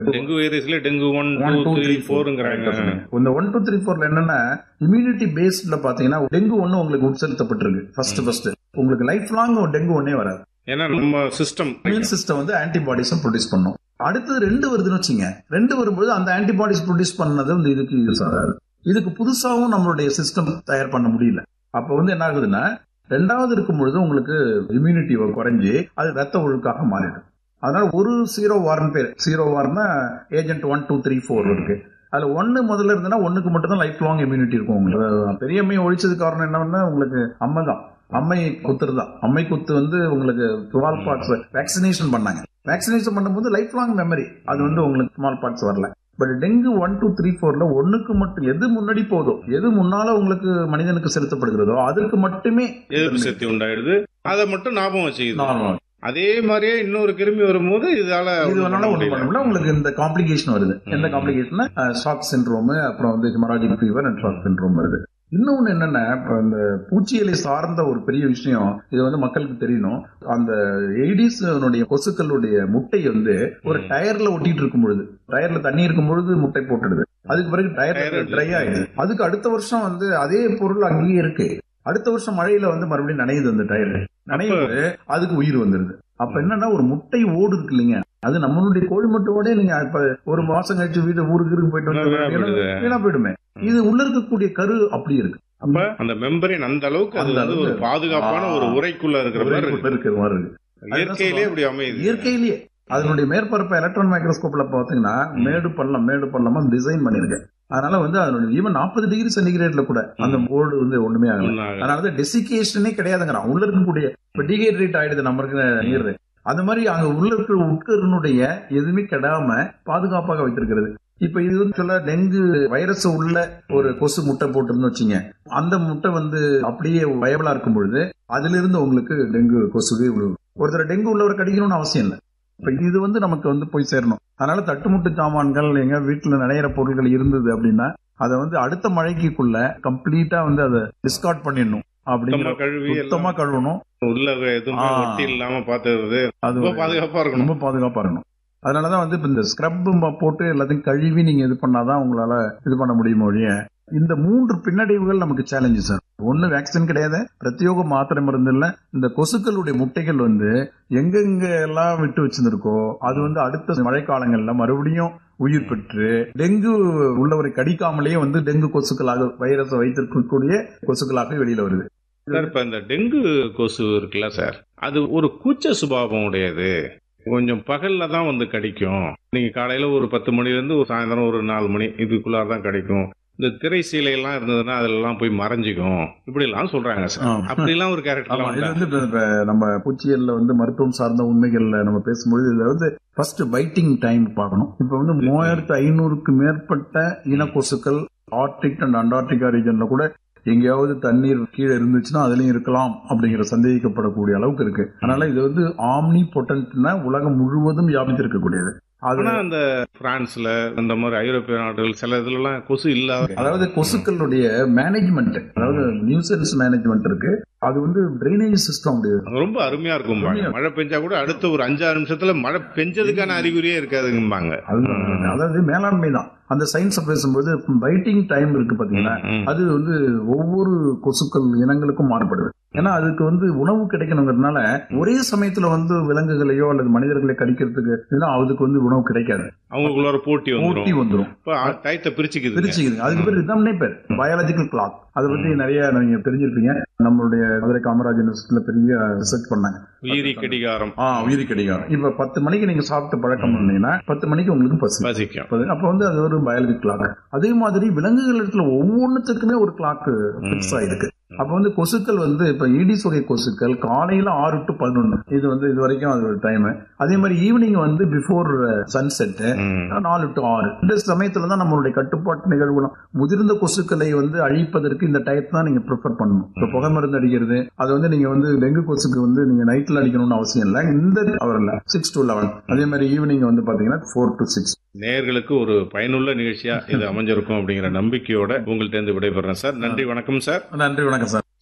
Dengue வைரஸ்ல dengue one one two two three three ஃபோருங்கிறாங்க இந்த ஒன் டூ த்ரீ ஃபோர்ல என்னன்னா இம்யூனிட்டி பேஸ்ட்ல பாத்தீங்கன்னா டெங்கு ஒன்னு உங்களுக்கு உட்செலுத்தப்பட்டிருக்கு ஃபர்ஸ்ட் ஃபர்ஸ்ட் உங்களுக்கு லைஃப் லாங் டெங்கு ஒன்னே வராது ஏன்னா நம்ம சிஸ்டம் இம்யூன் சிஸ்டம் வந்து ஆன்டிபாடிஸும் ப்ரொடியூஸ் பண்ணும் அடுத்தது ரெண்டு வருதுன்னு வச்சுங்க ரெண்டு வரும்போது அந்த ஆன்டிபாடிஸ் ப்ரொடியூஸ் பண்ணது வந்து இதுக்கு யூஸ் ஆகாது இதுக்கு புதுசாவும் நம்மளுடைய சிஸ்டம் தயார் பண்ண முடியல அப்ப வந்து என்ன ஆகுதுன்னா ரெண்டாவது இருக்கும் பொழுது உங்களுக்கு இம்யூனிட்டி குறைஞ்சி அது ரத்த ஒழுக்காக மாறிடும் அதனால ஒரு சீரோ வார்னு பேர் சீரோ வார்னா agent one two three four இருக்கு அதுல ஒன்னு முதல்ல இருந்ததுன்னா ஒண்ணுக்கு மட்டும் தான் லைஃப் லாங் இம்யூனிட்டி இருக்கும் உங்களுக்கு பெரியம்மையை ஒழிச்சது காரணம் என்னன்னா உங்களுக்கு அம்மை தான் அம்மை குத்துரு தான் அம்மை குத்து வந்து உங்களுக்கு ஸ்மால் பார்ட்ஸ் வேக்சினேஷன் பண்ணாங்க வேக்சினேஷன் பண்ணும்போது லைஃப் லாங் மெமரி அது வந்து உங்களுக்கு ஸ்மால் பார்ட்ஸ் வரல but dengue one two three ஃபோர்ல ஒண்ணுக்கு மட்டும் எது முன்னாடி போதோ எது முன்னால உங்களுக்கு மனிதனுக்கு செலுத்தப்படுகிறதோ அதற்கு மட்டுமே எதிர்ப்பு சக்தி உண்டாயிடுது அதை மட்டும் ஞாபகம் வச்சுக்குது நார்மல் அதே மாதிரியே இன்னொரு கிருமி வரும்போது இதால இது ஒண்ணும் வேணாலும் பண்ண ஒண்ணு முடியல. பண்ண முடியல உங்களுக்கு இந்த காம்ப்ளிகேஷன் வருது எந்த ம். காம்ப்ளிகேஷன் ஷாக் சிண்ட்ரோம் அப்புறம் வந்து haemorrhagic fever and shock syndrome வருது இன்னொன்னு என்னன்னா இப்ப இந்த பூச்சியலை சார்ந்த ஒரு பெரிய விஷயம் இது வந்து மக்களுக்கு தெரியணும் அந்த எய்டிஸ் கொசுக்களுடைய முட்டை வந்து ஒரு ம். டயர்ல ஒட்டிட்டு இருக்கும் பொழுது டயர்ல தண்ணி இருக்கும் பொழுது முட்டை போட்டுடுது அதுக்கு பிறகு டயர் Tire ட்ரை ஆயிடுது அதுக்கு அடுத்த வருஷம் வந்து அதே பொருள் அங்கேயே இருக்கு அடுத்த வருஷம் மழையில வந்து மறுபடியும் நனையுது அந்த டயர் நனையும் போது அதுக்கு உயிர் வந்துருது அப்ப என்னன்னா ஒரு முட்டை ஓடு இருக்கு இல்லைங்க அது நம்மளுடைய கோழி முட்டையோட நீங்க இப்ப ஒரு மாசம் கழிச்சு வீட்டு ஊருக்கு இருக்கு போயிட்டு வந்து வீணா போயிடுது. வீணா போயிடுமே இது உள்ள இருக்கக்கூடிய கரு அப்படி இருக்கு அப்ப அந்த மெம்பரின் அந்த அளவுக்கு அது அந்த வந்து ஒரு அளவுக்கு. பாதுகாப்பான ஒரு ஆ. உரைக்குள்ள இருக்கிற மாதிரி ஒரே இருக்கு. இருக்கிற மாதிரி இருக்கு இயற்கையிலே அப்படி அமையுது இயற்கையிலேயே அதனுடைய மேற்பரப்பை எலக்ட்ரான் மைக்ரோஸ்கோப்ல பாத்தீங்கன்னா மேடு பள்ளம் மேடு பள்ளமா டிசைன் பண்ணிருக்கு அதனால வந்து அதனுடைய ஈவன் நாற்பது டிகிரி சென்டிகிரேட்ல கூட அந்த போர்டு வந்து ஒண்ணுமே ஆகல ஒண்ணாக. அதனால டெசிகேஷனே கிடையாதுங்கிறான் உள்ள இருக்கக்கூடிய இப்ப டீஹைட்ரேட் ஆயிடுது நம்ம இருக்கிற நீர் அது மாதிரி அங்க உள்ள இருக்கிற உட்கருனுடைய எதுவுமே கெடாம பாதுகாப்பாக வைத்திருக்கிறது இப்ப இது வந்து சொல்ல டெங்கு வைரஸ் உள்ள ஒரு கொசு முட்டை போட்டுருந்து வச்சுங்க அந்த முட்டை வந்து அப்படியே வயபிளா இருக்கும் பொழுது அதுல இருந்து உங்களுக்கு டெங்கு கொசுவே விழுவும் ஒருத்தர் டெங்கு உள்ளவர் கடிக்கணும்னு அவசியம் இல்லை இப்ப இது வந்து நமக்கு வந்து போய் சேரணும் அதனால தட்டுமுட்டு சாமான்கள் எங்க வீட்டுல நிறைய பொருட்கள் இருந்தது அப்படின்னா அதை வந்து அடுத்த மழைக்குள்ள கம்ப்ளீட்டா வந்து அதை டிஸ்கார்ட் பண்ணிடணும் அப்படிங்கிற சுத்தமா கழுவி சுத்தமா எல்லாம் கழுவணும் உள்ள எதுவுமே ஆ. ஒட்டி இல்லாம பாத்துக்கிறது அது ரொம்ப ஒரு- பாதுகாப்பா இருக்கணும் ரொம்ப பாதுகாப்பா இருக்கணும் அதனாலதான் வந்து இப்ப இந்த ஸ்க்ரப் போட்டு எல்லாத்தையும் கழுவி நீங்க இது பண்ணாதான் உங்களால இது பண்ண முடியுமோ ஒழிய இந்த மூன்று பின்னடைவுகள் நமக்கு சேலஞ்சு சார் ஒண்ணு வேக்சின் கிடையாது பிரத்யோக மாத்திரை மருந்து இல்ல இந்த கொசுக்களுடைய முட்டைகள் வந்து எங்கெங்க எல்லாம் விட்டு வச்சிருந்திருக்கோ அது வந்து அடுத்த மழைக்காலங்கள்ல மறுபடியும் உயிர் பெற்று டெங்கு உள்ளவரை கடிக்காமலேயே வந்து டெங்கு கொசுக்களாக வைரஸை வைத்திருக்கக்கூடிய கொசுக்களாக வெளியில வருது சார் இப்ப இந்த டெங்கு கொசு இருக்குல்ல சார் அது ஒரு கூச்ச சுபாவம் உடையது கொஞ்சம் பகல்ல தான் வந்து கடிக்கும் நீங்க காலையில ஒரு பத்து மணில இருந்து ஒரு சாயந்தரம் ஒரு நாலு மணி இதுக்குள்ளார தான் கிடைக்கும் இந்த திரை சீலை எல்லாம் இருந்ததுன்னா அதெல்லாம் போய் மறைஞ்சிக்கும் இப்படி எல்லாம் சொல்றாங்க சார் ஆமா. அப்படி எல்லாம் ஒரு ஆமா இது கேரக்டர் வந்து இப்ப- இப்ப நம்ம பூச்சியல்ல வந்து மருத்துவம் சார்ந்த உண்மைகள்ல நம்ம பேசும்பொழுது இதுல வந்து ஃபர்ஸ்ட் பைட்டிங் டைம் பார்க்கணும் இப்ப வந்து மூவாயிரத்து ஐநூறுக்கு மேற்பட்ட இன கொசுக்கள் ஆர்டிக் அண்ட் அண்டார்டிகா ரீஜன்ல கூட எங்கேயாவது தண்ணீர் கீழே இருந்துச்சுன்னா அதுலயும் இருக்கலாம் அப்படிங்கிற சந்தேகிக்கப்படக்கூடிய அளவுக்கு இருக்கு அதனால இது வந்து ஆம்னி பொட்டன்ட்னா உலகம் முழுவதும் வியாபித்திருக்கக்கூடியது அது ஆனா அந்த பிரான்ஸ்ல அந்த மாதிரி ஐரோப்பிய நாடுகள் சில இதுல எல்லாம் கொசு இல்லாத அதாவது கொசுக்களுடைய மேனேஜ்மெண்ட் அதாவது நியூசன்ஸ் மேனேஜ்மெண்ட் இருக்கு அது வந்து ட்ரைனேஜ் சிஸ்டம் அப்படி ரொம்ப அருமையா இருக்கும் அருமையா. மழை பெஞ்சா கூட அடுத்த ஒரு அஞ்சாறு நிமிஷத்துல மழை பெஞ்சதுக்கான அறிகுறியே இருக்காதுங்கம்பாங்க அதுதான் ம். அதாவது மேலாண்மை தான் அந்த சயின்ஸை பேசும்போது பைட்டிங் டைம் இருக்கு பாத்தீங்களா ம். அது வந்து ஒவ்வொரு கொசுக்கள் இனங்களுக்கும் மாறுபடுது ஏன்னா அதுக்கு வந்து உணவு கிடைக்கணுங்கிறதுனால ஒரே சமயத்துல வந்து விலங்குகளையோ அல்லது மனிதர்களை கடிக்கிறதுக்கு இல்லைன்னா அதுக்கு வந்து உணவு கிடைக்காது அவங்களுக்குள்ள ஒரு போட்டி ஊட்டி வந்துடும் வந்துரும் இப்ப அ- டயத்தை பிரிச்சுக்குது பிரிச்சுக்குது அதுக்கு பேர் ரிதம்னே பேர் பயாலஜிக்கல் கிளாக் அதை பத்தி நிறைய நீங்க தெரிஞ்சிருப்பீங்க நம்மளுடைய மதுரை காமராஜ் யூனிவர்சிட்டியில பெரிய ரிசர்ச் பண்ணாங்க உயிரி கடிகாரம் ஆ உயிரி கடிகாரம் இப்ப பத்து மணிக்கு நீங்க சாப்பிட்டு பழக்கம் பண்ணீங்கன்னா பத்து மணிக்கு உங்களுக்கு பசி வசிக்கும் அப்ப அப்ப வந்து அது ஒரு பயாலஜி கிளாக் அதே மாதிரி விலங்குகள் இடத்துல ஒவ்வொன்றுத்துக்குமே ஒரு கிளாக் பிக்ஸ் ஆயிருக்கு அப்ப வந்து கொசுக்கள் வந்து இப்ப ஈடிஸ் வகை கொசுக்கள் காலையில ஆறு டு பதினொன்னு இது வந்து இது வரைக்கும் அது ஒரு டைம் அதே மாதிரி ஈவினிங் வந்து பிஃபோர் சன்செட் ம். நாலு டு ஆறு இந்த சமயத்துல தான் நம்மளுடைய கட்டுப்பாட்டு நிகழ்வுகளும் முதிர்ந்த கொசுக்களை வந்து அழிப்பதற்கு இந்த டயத்தை தான் நீங்க ப்ரிஃபர் பண்ணணும் இப்ப புகை மருந்து அடிக்கிறது அது வந்து நீங்க வந்து டெங்கு கொசுக்கு வந்து நீங்க நைட்ல அடிக்கணும்னு அவசியம் இல்லை இந்த அவர்ல சிக்ஸ் டு லெவன் அதே மாதிரி ஈவினிங் வந்து பாத்தீங்கன்னா ஃபோர் டு சிக்ஸ் நேயர்களுக்கு ஒரு பயனுள்ள நிகழ்ச்சியா இது அமைஞ்சிருக்கும் அப்படிங்கிற நம்பிக்கையோட உங்கள்ட்ட இருந்து விடைபெறேன் சார் நன்றி வணக்கம் சார் நன்றி வணக்கம் சார்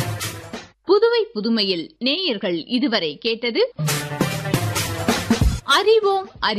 புதுவை புதுமையில் நேயர்கள் இதுவரை கேட்டது அறிவோம் அறி